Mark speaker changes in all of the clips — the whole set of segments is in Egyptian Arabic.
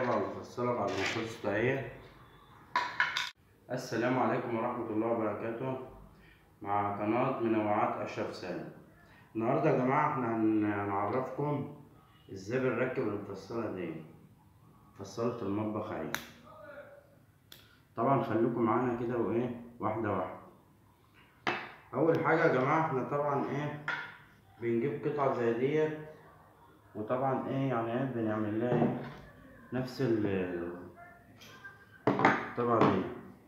Speaker 1: طبعا مفصلة بعد ما خلصت اهي السلام عليكم ورحمة الله وبركاته مع قناة منوعات أشرف سالم النهاردة يا جماعة احنا هنعرفكم ازاي بنركب المفصلة دي مفصلة المطبخ اهي طبعا خليكم معانا كده وايه واحدة واحدة أول حاجة يا جماعة احنا طبعا ايه بنجيب قطعة زي ديت وطبعا ايه يعني ايه بنعمل لها ايه نفس ال طبعا ايه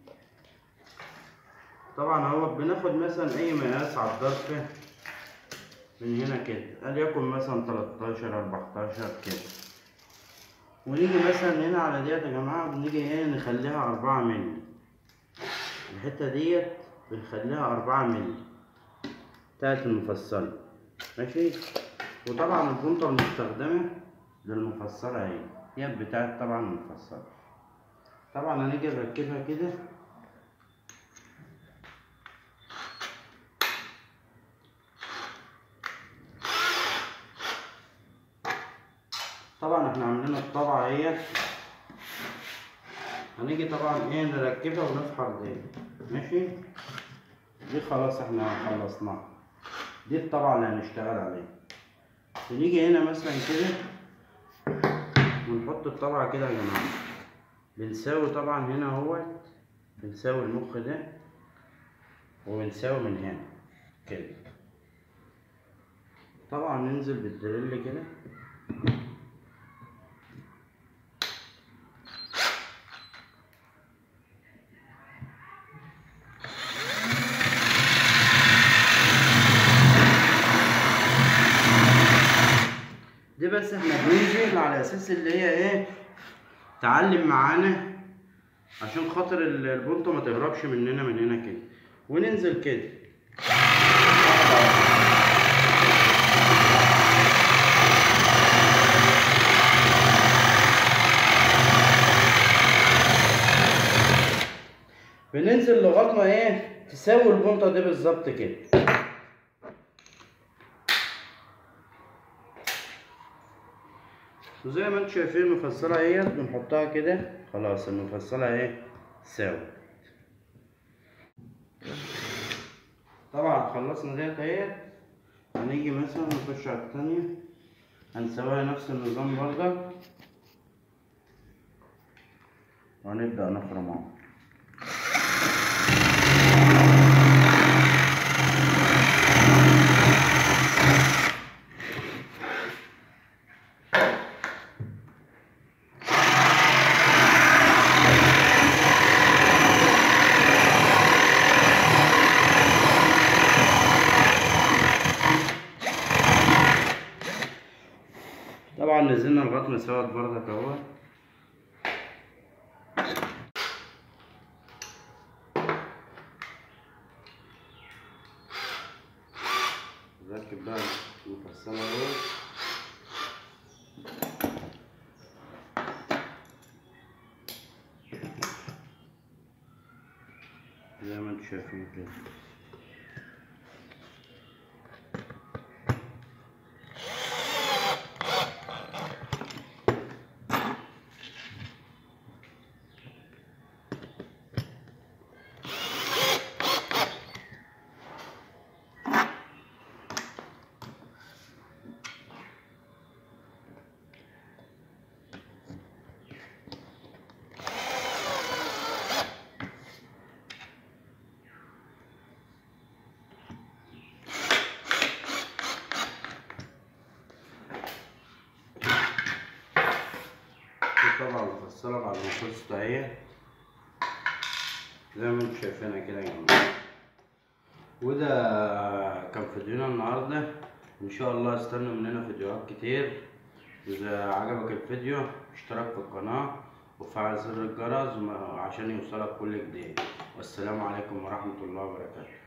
Speaker 1: طبعا هو بناخد مثلا اي مقاس على الضرفة من هنا كده وليكن مثلا 13 14 كده ونيجي مثلا هنا على ديت يا جماعة بنيجي ايه نخليها أربعة مللي الحتة ديت بنخليها أربعة مللي بتاعت المفصلة ماشي وطبعا البنطة المستخدمة للمفصلة اهي هي بتاعت طبعا المفصلة طبعا هنيجي نركبها كده طبعا احنا عاملين الطبعة اهي هنيجي طبعا ايه نركبها ونفحر دي ماشي دي خلاص احنا خلصناها دي الطبعة اللي هنشتغل عليها ونيجي هنا مثلا كده ونحط الطبعة كده يا جماعة بنساوي طبعا هنا اهوت بنساوي المخ ده وبنساوي من هنا كده طبعا ننزل بالدريل كده دي بس احنا بننزل على اساس اللي هي ايه تعلم معانا عشان خاطر البنطه ما تهربش مننا من هنا كده وننزل كده بننزل لغايه ما ايه تساوي البنطه دي بالظبط كده وزي ما انتم شايفين المفصلة اهيت بنحطها كده خلاص المفصلة اهي ساوت طبعا خلصنا ديت اهيت هنيجي مثلا نخش على التانية هنسويها نفس النظام برضك وهنبدأ نخرمها طبعا نزلنا لغايه ما سوت برضك اهو نركب بقى المفصلة اهو زي ما انتم شايفين كده طبعا مفصلة بعد ما خلصت اهي زي ما انتم شايفينها كده يا جماعة وده كان فيديونا النهاردة ان شاء الله استنوا مننا فيديوهات كتير اذا عجبك الفيديو اشترك في القناة وفعل زر الجرس عشان يوصلك كل جديد والسلام عليكم ورحمة الله وبركاته